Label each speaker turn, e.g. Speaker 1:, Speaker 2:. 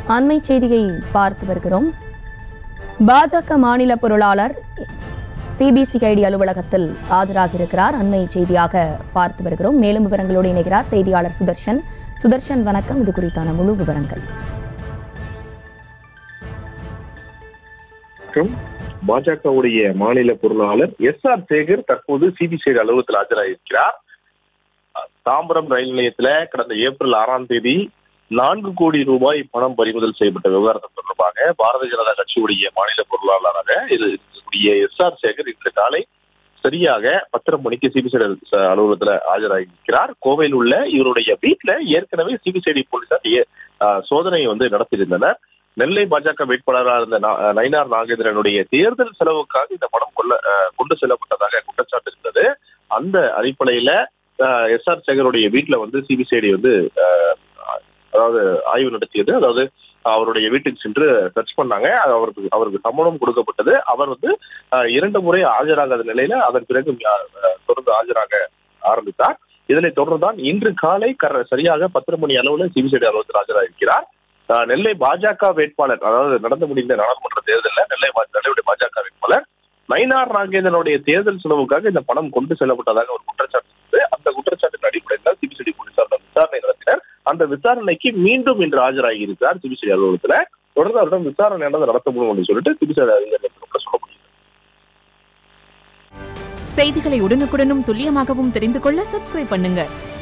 Speaker 1: அண்மை செய்தியை பார்த்து வருகிறோம் பாஜக மாநில பொருளாளர் சிபிசிஐடி அலுவலகத்தில் ஆஜராகியிருக்கிறார் அண்மை செய்தியாக பார்த்து வருகிறோம் மேலும் விவரங்களோடு இணைகிறார் செய்தியாளர் சுதர்ஷன் சுதர்ஷன் வணக்கம் இது குறித்தான முழு விவரங்கள்
Speaker 2: மற்றும் பாஜகவுடைய மாநில பொருளாளர் எஸ் ஆர் சேகர் தற்போது சிபிசிஐடி அலுவலகத்தில் ஆஜராகியிருக்கிறார் தாம்பரம் ரயில் நிலையத்துல கடந்த ஏப்ரல் ஆறாம் தேதி நான்கு கோடி ரூபாய் பணம் பறிமுதல் செய்யப்பட்ட விவகாரத்தை தொடர்பாக பாரதிய ஜனதா கட்சியுடைய மாநில பொருளாளராக இது இருக்கக்கூடிய எஸ் ஆர் சேகர் இன்று காலை சரியாக பத்தரை மணிக்கு சிபிசிஐடி அலுவலகத்துல ஆஜராகியிருக்கிறார் கோவையில் உள்ள இவருடைய வீட்டுல ஏற்கனவே சிபிசிஐடி போலீசார் ஏ- ஆஹ் சோதனை வந்து நடத்தியிருந்தனர் நெல்லை பாஜக வேட்பாளராக இருந்த நா- நயினார் நாகேந்திரனுடைய தேர்தல் செலவுக்காக இந்த பணம் கொள்ள ஆஹ் கொண்டு செல்லப்பட்டதாக குற்றச்சாட்டு இருந்தது அந்த அடிப்படையில எஸ் ஆர் சேகருடைய வீட்டுல வந்து சிபிசிஐடி வந்து ஆஹ், அதாவது ஆய்வு நடத்தியது அதாவது அவருடைய வீட்டுக்கு சென்று சர்ச் பண்ணாங்க அது அவருக்கு அவருக்கு சம்மதம் கொடுக்கப்பட்டது அவர் வந்து ஆஹ், இரண்டு முறை ஆஜராகாத நிலையில அதன் பிறகு ஆஹ், தொடர்ந்து ஆஜராக ஆரம்பித்தார் இதனை தொடர்ந்துதான் இன்று காலை கர- சரியாக பத்தரை மணி அளவுல சிபிசிஐடி அலுவலகத்தில் ஆஜராகிறார் ஆஹ், நெல்லை பாஜக வேட்பாளர் அதாவது நடந்து முடிந்த நாடாளுமன்ற தேர்தலில் நெல்லை பா- நெல்லையுடைய பாஜக வேட்பாளர் நயினார் நாகேந்திரனுடைய தேர்தல் செலவுக்காக இந்த பணம் கொண்டு செல்லப்பட்டதாக ஒரு குற்றச்சாட்டு இருந்தது அந்த குற்றச்சாட்டின் அடிப்படையில் தான் சிபிசிஐடி போலீசார் அந்த விசாரணை நடத்தினர் அந்த விசாரணைக்கு மீண்டும் இன்று ஆஜராகி இருக்கிறார் சிபிசிஐடி அலுவலகத்துல தொடர்ந்து அவரிடம் விசாரணை நடத்த முடியும் என்று சொல்லிட்டு சிபிசிஐடி அதிகாரிகள் சொல்ல முடியும்
Speaker 3: செய்திகளை உடனுக்குடனும் துல்லியமாகவும் தெரிந்து கொள்ள சப்ஸ்கிரைப் பண்ணுங்க